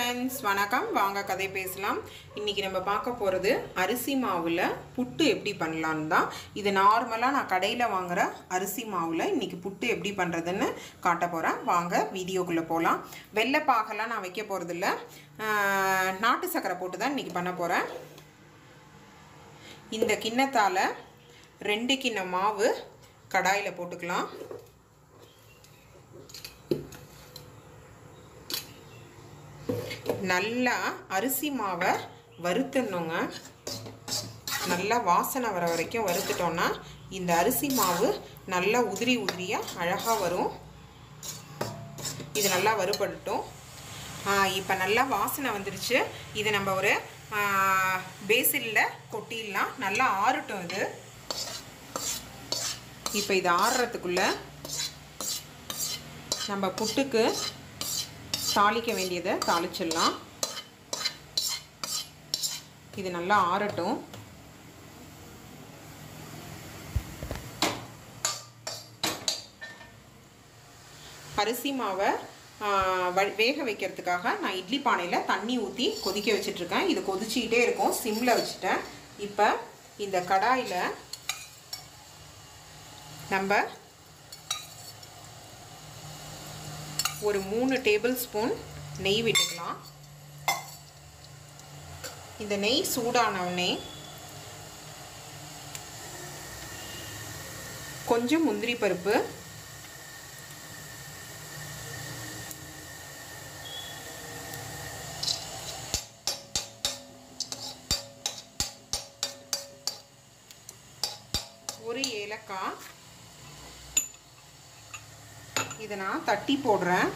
Friends வணக்கம் வாங்க கதை பேசலாம் இன்னைக்கு நம்ம பார்க்க போகிறது அரிசி மாவில் புட்டு எப்படி பண்ணலான்னு தான் இது நார்மலாக நான் கடையில் வாங்குற அரிசி மாவில் இன்னைக்கு புட்டு எப்படி பண்ணுறதுன்னு காட்ட போகிறேன் வாங்க வீடியோக்குள்ளே போகலாம் வெள்ளை பாகெல்லாம் நான் வைக்க போகிறதில்ல நாட்டு சக்கரை போட்டு தான் இன்னைக்கு பண்ண போகிறேன் இந்த கிண்ணத்தால் ரெண்டு கிண்ண மாவு கடாயில் போட்டுக்கலாம் நல்லா அரிசி மாவை வறுத்துடணுங்க நல்லா வாசனை வர வரைக்கும் வறுத்துட்டோன்னா இந்த அரிசி மாவு நல்லா உதிரி உதிரியாக அழகாக வரும் இது நல்லா வறுபடட்டும் இப்போ நல்லா வாசனை வந்துருச்சு இதை நம்ம ஒரு பேசிலில் கொட்டிடலாம் நல்லா ஆறட்டும் இது இப்போ இது ஆறுறதுக்குள்ளே நம்ம புட்டுக்கு தாளிக்க வேண்டியதை தாளிச்சிடலாம் இது நல்லா ஆறட்டும் அரிசி மாவை வேக வைக்கிறதுக்காக நான் இட்லி பானையில் தண்ணி ஊற்றி கொதிக்க வச்சிட்ருக்கேன் இது கொதிச்சிக்கிட்டே இருக்கும் சிம்மில் வச்சுட்டேன் இப்போ இந்த கடாயில் நம்ம ஒரு மூணு டேபிள் ஸ்பூன் நெய் விட்டுக்கலாம் இந்த நெய் சூடானவுடனே கொஞ்சம் முந்திரி பருப்பு ஒரு ஏலக்காய் இதை நான் தட்டி போடுறேன்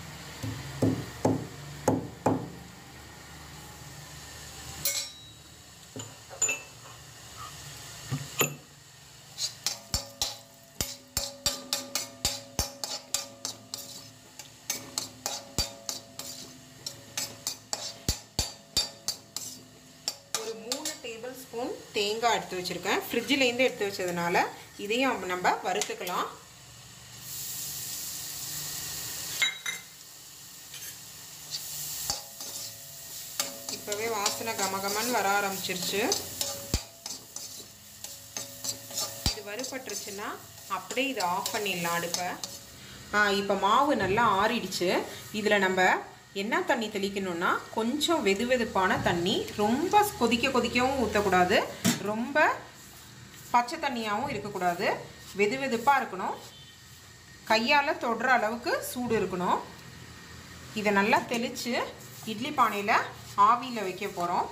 ஒரு மூணு டேபிள் ஸ்பூன் தேங்காய் எடுத்து வச்சுருக்கேன் ஃப்ரிட்ஜிலேருந்து எடுத்து வச்சதுனால இதையும் நம்ம வறுத்துக்கலாம் இப்போவே வாசனை கமகமன்னு வர ஆரம்பிச்சிருச்சு இது வறுபட்டுருச்சுன்னா அப்படியே இதை ஆஃப் பண்ணிடலாம் அடுப்பை இப்போ மாவு நல்லா ஆறிடுச்சு இதில் நம்ம என்ன தண்ணி தெளிக்கணும்னா கொஞ்சம் வெது வெதுப்பான தண்ணி ரொம்ப கொதிக்க கொதிக்கவும் ஊற்றக்கூடாது ரொம்ப பச்சை தண்ணியாகவும் இருக்கக்கூடாது வெது வெதுப்பாக இருக்கணும் கையால் தொடுற அளவுக்கு சூடு இருக்கணும் இதை நல்லா தெளித்து இட்லி பானையில் ஆவியில் வைக்க போகிறோம்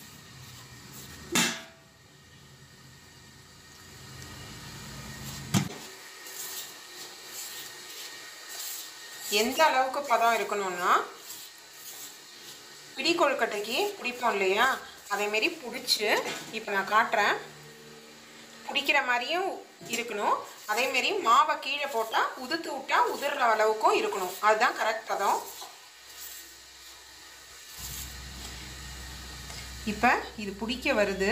எந்த அளவுக்கு பதம் இருக்கணும்னா பிடி கொழுக்கட்டைக்கு பிடிப்போம் இல்லையா அதேமாரி பிடிச்சி இப்போ நான் காட்டுறேன் பிடிக்கிற மாதிரியும் இருக்கணும் அதேமாரி மாவை கீழே போட்டால் உதுத்து விட்டால் உதிர்ற அளவுக்கும் இருக்கணும் அதுதான் கரெக்ட் பதம் இப்போ இது பிடிக்க வருது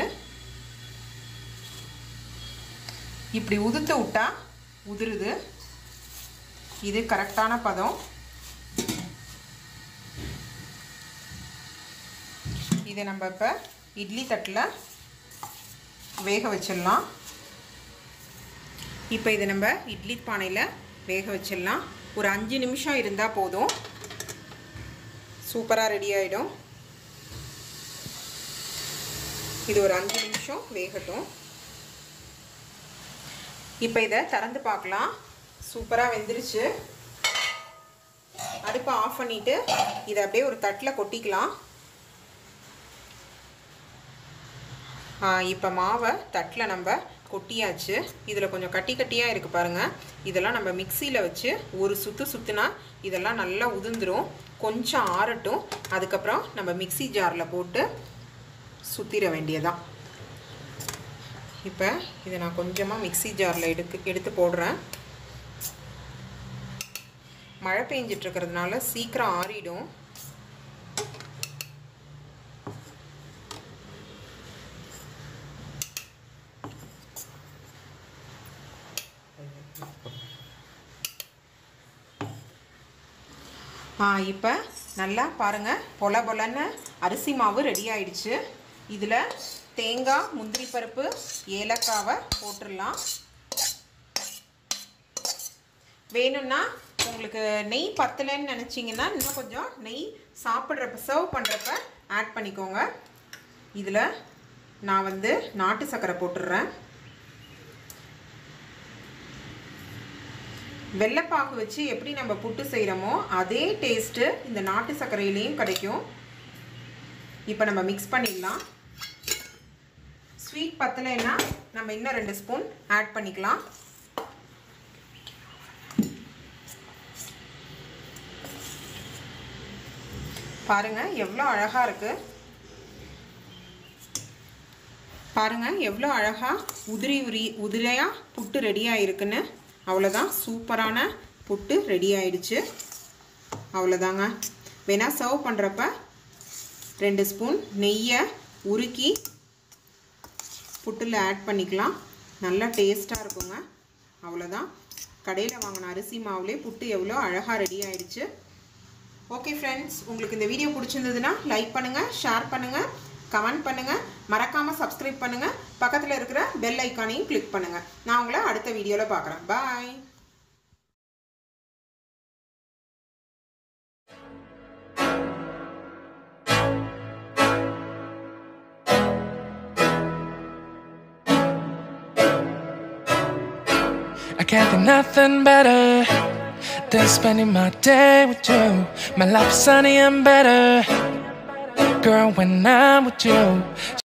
இப்படி உதுத்து விட்டா உதிருது இது கரெக்டான பதம் இதை நம்ம இப்போ இட்லி தட்டில் வேக வச்சிடலாம் இப்போ இதை நம்ம இட்லி பானையில் வேக வச்சிடலாம் ஒரு அஞ்சு நிமிஷம் இருந்தால் போதும் சூப்பராக ரெடி ஆகிடும் இது ஒரு அஞ்சு நிமிஷம் வேகட்டும் இப்போ இதை திறந்து பார்க்கலாம் சூப்பராக வெந்துருச்சு அடுப்பை ஆஃப் பண்ணிவிட்டு இதை அப்படியே ஒரு தட்டில் கொட்டிக்கலாம் இப்போ மாவை தட்டில் நம்ம கொட்டியாச்சு இதில் கொஞ்சம் கட்டி கட்டியாக இருக்குது பாருங்கள் இதெல்லாம் நம்ம மிக்சியில் வச்சு ஒரு சுற்று சுற்றுனா இதெல்லாம் நல்லா உதிர்ந்துடும் கொஞ்சம் ஆறட்டும் அதுக்கப்புறம் நம்ம மிக்சி ஜாரில் போட்டு சுற்றிட வேண்டியதான் இப்போ இதை நான் கொஞ்சமாக மிக்சி ஜாரில் எடுத்து எடுத்து போடுறேன் மழை பெஞ்சிட்ருக்கிறதுனால சீக்கிரம் ஆறிடும் ஆ இப்போ நல்லா பாருங்கள் பொல பொலன்னு அரிசி மாவு ரெடி ஆயிடுச்சு இதில் தேங்காய் முந்திரி பருப்பு ஏலக்காவை போட்டுடலாம் வேணும்னா உங்களுக்கு நெய் பத்தலைன்னு நினச்சிங்கன்னா இன்னும் கொஞ்சம் நெய் சாப்பிட்றப்ப சர்வ் பண்ணுறப்ப ஆட் பண்ணிக்கோங்க இதில் நான் வந்து நாட்டு சர்க்கரை போட்டுடுறேன் வெள்ளைப்பாகு வச்சு எப்படி நம்ம புட்டு செய்கிறோமோ அதே டேஸ்ட்டு இந்த நாட்டு சர்க்கரையிலையும் கிடைக்கும் இப்போ நம்ம மிக்ஸ் பண்ணிடலாம் ஸ்வீட் பத்தலைன்னா நம்ம இன்னும் ரெண்டு ஸ்பூன் ஆட் பண்ணிக்கலாம் பாருங்க எவ்வளோ அழகா இருக்கு பாருங்க எவ்வளோ அழகா உதிரி உரி உதிரையா புட்டு ரெடியாக இருக்குன்னு அவ்வளோதான் சூப்பரான புட்டு ரெடி ஆயிடுச்சு அவ்வளோதாங்க வேணா சர்வ் பண்ணுறப்ப ரெண்டு ஸ்பூன் நெய்யை உருக்கி புட்டில் ஆட் பண்ணிக்கலாம் நல்லா டேஸ்ட்டாக இருக்குங்க அவ்வளோதான் கடையில் வாங்கின அரிசி மாவுலேயே புட்டு எவ்வளோ அழகாக ரெடி ஆயிடுச்சு ஓகே ஃப்ரெண்ட்ஸ் உங்களுக்கு இந்த வீடியோ பிடிச்சிருந்ததுன்னா லைக் பண்ணுங்கள் ஷேர் பண்ணுங்கள் கமெண்ட் பண்ணுங்கள் மறக்காமல் சப்ஸ்கிரைப் பண்ணுங்கள் பக்கத்தில் இருக்கிற பெல் ஐக்கானையும் கிளிக் பண்ணுங்கள் நான் உங்களை அடுத்த வீடியோவில் பார்க்குறேன் பாய் I can't think nothing better than spending my day with you. My life's sunny and better, girl, when I'm with you.